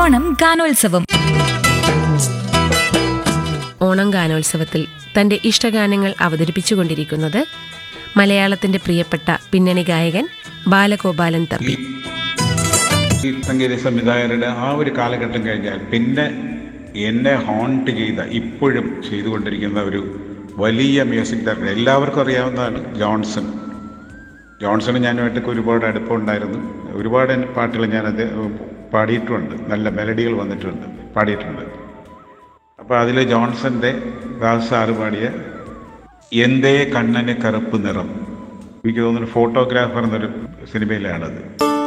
ഓണം ഗാനോത്സവം ഓണം ഗാനോത്സവത്തിൽ തന്റെ ഇഷ്ടഗാനങ്ങൾ അവതരിപ്പിച്ചുകൊണ്ടിരിക്കുന്നത് മലയാളത്തിന്റെ പ്രിയപ്പെട്ട പിന്നണി ഗായകൻ ബാലഗോപാലൻ തമ്പി ഈ സംഗീത സംവിധായകരുടെ ആ ഒരു കാലഘട്ടം കഴിഞ്ഞാൽ പിന്നെ എന്നെ ഹോണ്ട് ചെയ്ത ഇപ്പോഴും ചെയ്തുകൊണ്ടിരിക്കുന്ന ഒരു വലിയ മ്യൂസിക് ഡയറക്ടർ എല്ലാവർക്കും അറിയാവുന്നതാണ് ജോൺസൺ ജോൺസൺ ഞാനുമായിട്ടൊക്കെ ഒരുപാട് അടുപ്പമുണ്ടായിരുന്നു ഒരുപാട് പാട്ടുകൾ ഞാനത് പാടിയിട്ടുമുണ്ട് നല്ല മെലഡികൾ വന്നിട്ടുണ്ട് പാടിയിട്ടുണ്ട് അപ്പോൾ അതിൽ ജോൺസൻ്റെ ദാസ് സാറ് പാടിയ എന്തേ കണ്ണന് കറുപ്പ് നിറം എനിക്ക് തോന്നുന്നു ഫോട്ടോഗ്രാഫർ എന്നൊരു സിനിമയിലാണത്